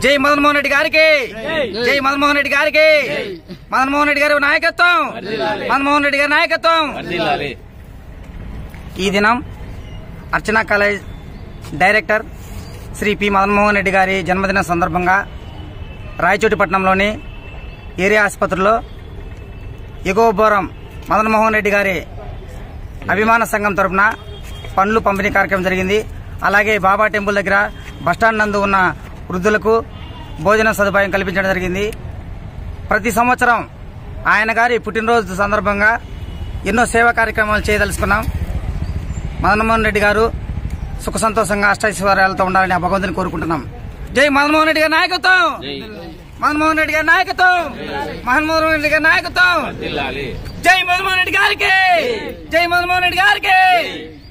జై మదన్మోహన్ రెడ్డి గారికి జై మదన్మోహన్ రెడ్డి గారికి మదన్మోహన్ రెడ్డి గారి నాయకత్వం మదన్మోహన్ రెడ్డి గారి నాయకత్వం ఈ దినం Archana college director Shri P Madanmohan Reddy గారి జన్మదిన సందర్భంగా రాయచోటిపట్నంలోని ఏరియా ఆసుపత్రిలో ఎగువ బోరం మదన్మోహన్ రెడ్డి గారి అభిమాన సంఘం తరపున పండ్లు పంపిణీ కార్యక్రమం జరిగింది అలాగే బాబా టెంపుల్ దగ్గర బస్టాండ్ నందు ఉన్న వృద్ధులకు భోజన సదుపాయం కల్పించడం జరిగింది ప్రతి సంవత్సరం ఆయన గారి పుట్టినరోజు సందర్భంగా ఎన్నో సేవా కార్యక్రమాలు చేయదలుచుకున్నాం మదన్మోహన్ రెడ్డి గారు సుఖ సంతోషంగా అష్టైశ్వర్యాలతో ఉండాలని ఆ భగవంతుని కోరుకుంటున్నాం జై మదన్మోహన్ రెడ్డి గారి నాయకత్వం మదన్మోహన్ రెడ్డి గారి నాయకత్వం మదన్మోహన్ రెడ్డి గారి నాయకత్వం జై మదన్మోహన్ రెడ్డి గారికి జై మదన్మోహన్ రెడ్డి గారికి